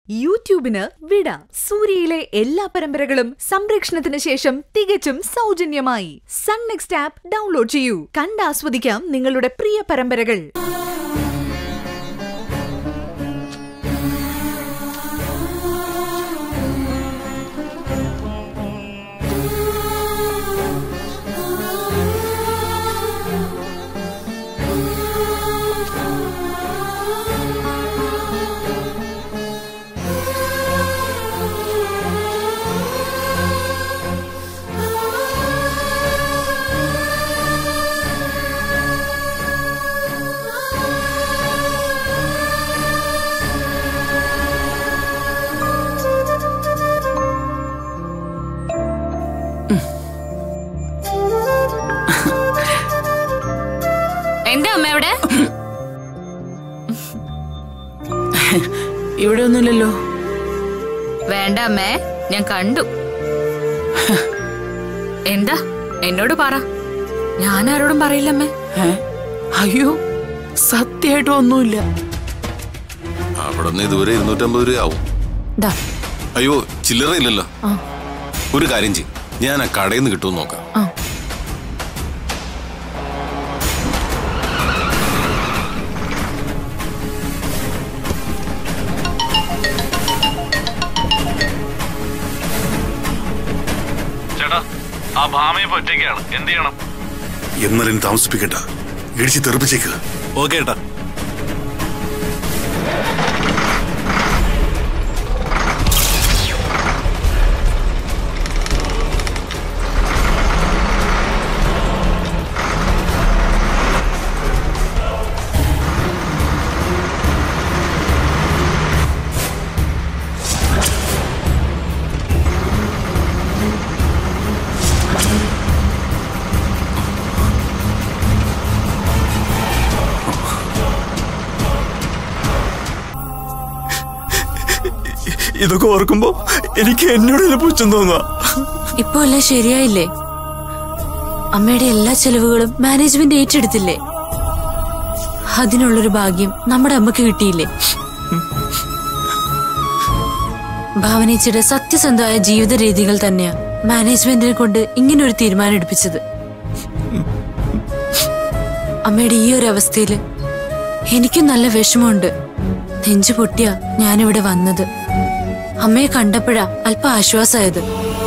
യൂട്യൂബിന് വിട സൂര്യയിലെ എല്ലാ പരമ്പരകളും സംരക്ഷണത്തിന് ശേഷം തികച്ചും സൗജന്യമായി സൺ നെക്സ്റ്റ് ആപ്പ് ഡൗൺലോഡ് ചെയ്യൂ കണ്ടാസ്വദിക്കാം നിങ്ങളുടെ പ്രിയ പരമ്പരകൾ എന്താ അമ്മ അവിടെ ഇവിടെ ഒന്നുമില്ലല്ലോ വേണ്ട അമ്മേ ഞാൻ കണ്ടു എന്താ എന്നോട് പറ ഞാൻ ആരോടും പറയില്ല അമ്മേ ഏ? അയ്യോ സത്യമായിട്ടും ഒന്നുമില്ല അവിടെ നിന്ന് ഇതുവരെ ഇരുന്നൂറ്റമ്പത് രൂപ ആവും ദാ അയ്യോ ചില്ലറ ഇല്ലല്ലോ ഒരു കാര്യം ചെയ്യും ഞാൻ ആ കടയിൽ നിന്ന് കിട്ടുമെന്ന് നോക്കാം ആ. ചേട്ടാ ആ ഭാമയെ ഒറ്റയ്ക്കാണ് എന്ത് ചെയ്യണം എന്നാലും താമസിപ്പിക്കണ്ട ഇടിച്ച് തെറിപ്പിച്ചേക്ക് ഓക്കെ ഏട്ടാ ഇതൊക്കെ ഓർക്കുമ്പോ എനിക്ക് എന്നോട് തന്നെ പുച്ഛം തോന്നുക ഇപ്പൊ എല്ലാം ശരിയായില്ലേ അമ്മയുടെ എല്ലാ ചെലവുകളും മാനേജ്മെന്റ് ഏറ്റെടുത്തില്ലേ അതിനുള്ളൊരു ഭാഗ്യം നമ്മുടെ അമ്മക്ക് കിട്ടിയില്ലേ ഭാവനേച്ചിയുടെ സത്യസന്ധമായ ജീവിത രീതികൾ തന്നെയാ മാനേജ്മെന്റിനെ കൊണ്ട് ഇങ്ങനെ ഒരു തീരുമാനം എടുപ്പിച്ചത് അമ്മയുടെ ഈ ഒരു അവസ്ഥയില് എനിക്കും നല്ല വിഷമമുണ്ട് നെഞ്ചു പൊട്ടിയാ ഞാനിവിടെ വന്നത് അമ്മയെ കണ്ടപ്പോഴാ അല്പം ആശ്വാസമായത്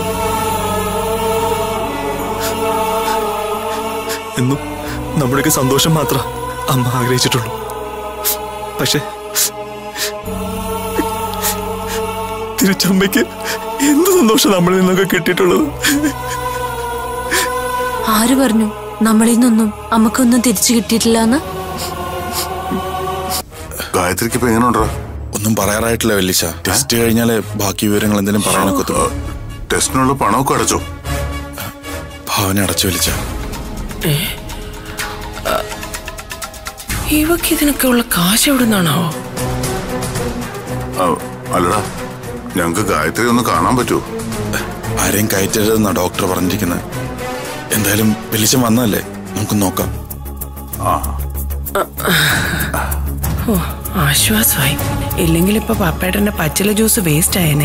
എന്നും നമ്മുടെയൊക്കെ സന്തോഷം മാത്രം അമ്മ ആഗ്രഹിച്ചിട്ടുള്ളൂ പക്ഷെ തിരിച്ചമ്മയ്ക്ക് എന്ത് സന്തോഷം നമ്മളിൽ നിന്നൊക്കെ കിട്ടിയിട്ടുള്ളത് ആര് പറഞ്ഞു നമ്മളിൽ നിന്നൊന്നും അമ്മക്കൊന്നും തിരിച്ചു കിട്ടിയിട്ടില്ല എന്ന് ഗായത്രിക്ക് ഇപ്പൊ എങ്ങനെ ഉണ്ടാ ഒന്നും പറയാറായിട്ടില്ല വെല്ലിച്ച ടെസ്റ്റ് കഴിഞ്ഞാലേ ബാക്കി വിവരങ്ങൾ എന്തെങ്കിലും പറയാനൊക്കെ ടെസ്റ്റിനുള്ള പണമൊക്കെ അടച്ചോ ഭാവന അടച്ചു വെല്ലിച്ച ഇവക്ക് ഇതിനൊക്കെ ഉള്ള കാശ് എവിടെ നിന്നാണാവോ ആ, അല്ലടാ ഞങ്ങക്ക് ഗായത്രി ഒന്ന് കാണാൻ പറ്റുമോ ആരെയും കയറ്റരുതെന്നാ ഡോക്ടർ പറഞ്ഞിരിക്കുന്നത് എന്തായാലും വെല്ലിച്ചൻ വന്നതല്ലേ നമുക്ക് നോക്കാം ഓ ആശ്വാസമായി ഇല്ലെങ്കിൽ ഇപ്പൊ പപ്പേട്ടന്റെ പച്ചില ജ്യൂസ് വേസ്റ്റ് ആയേനെ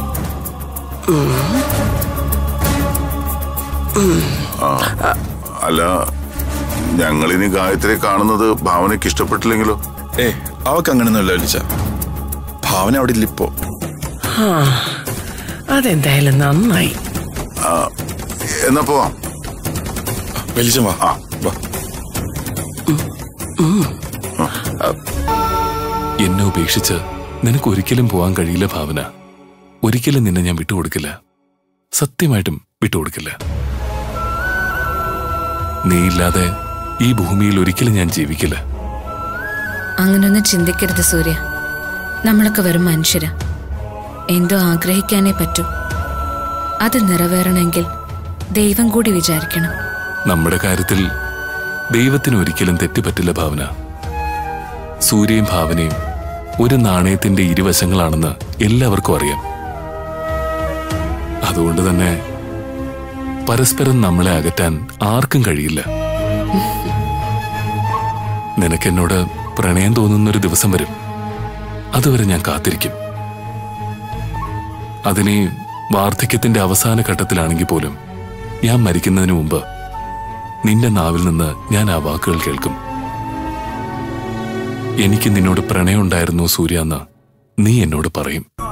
അല്ല ഞങ്ങളിനി ഗായത്രിയെ കാണുന്നത് ഭാവനയ്ക്ക് ഇഷ്ടപ്പെട്ടില്ലെങ്കിലോ ഏ അവക്ക് അങ്ങനെയൊന്നുമില്ല വെല്ലിച്ച ഭാവന അവിടെ ഇല്ല ഇപ്പോ ആ അതെന്തായാലും നന്നായി ആ, എന്നാ പോവാം വെല്ലിച്ചൻ വാ ആ. വാ എന്നെ ഉപേക്ഷിച്ച് നിനക്ക് ഒരിക്കലും പോവാൻ കഴിയില്ല ഭാവന ഒരിക്കലും നിന്നെ ഞാൻ വിട്ടുകൊടുക്കില്ല സത്യമായിട്ടും വിട്ടുകൊടുക്കില്ല നീയില്ലാതെ ഈ ഭൂമിയിൽ ഒരിക്കലും ഞാൻ ജീവിക്കില്ല അങ്ങനൊന്നും ചിന്തിക്കരുത് സൂര്യ നമ്മളൊക്കെ വെറും മനുഷ്യരാ എന്തോ ആഗ്രഹിക്കാനേ പറ്റൂ അത് നിറവേറണമെങ്കിൽ ദൈവം കൂടി വിചാരിക്കണം നമ്മുടെ കാര്യത്തിൽ ദൈവത്തിന് ഒരിക്കലും തെറ്റുപറ്റില്ല ഭാവന സൂര്യയും ഭാവനയും ഒരു നാണയത്തിന്റെ ഇരുവശങ്ങളാണെന്ന് എല്ലാവർക്കും അറിയാം അതുകൊണ്ട് തന്നെ പരസ്പരം നമ്മളെ അകറ്റാൻ ആർക്കും കഴിയില്ല നിനക്കെന്നോട് പ്രണയം തോന്നുന്നൊരു ദിവസം വരും അതുവരെ ഞാൻ കാത്തിരിക്കും അതിനെ വാർദ്ധക്യത്തിന്റെ അവസാന ഘട്ടത്തിലാണെങ്കിൽ പോലും ഞാൻ മരിക്കുന്നതിന് മുമ്പ് നിന്റെ നാവിൽ നിന്ന് ഞാൻ ആ വാക്കുകൾ കേൾക്കും എനിക്ക് നിന്നോട് പ്രണയമുണ്ടായിരുന്നു സൂര്യ എന്ന് നീ എന്നോട് പറയും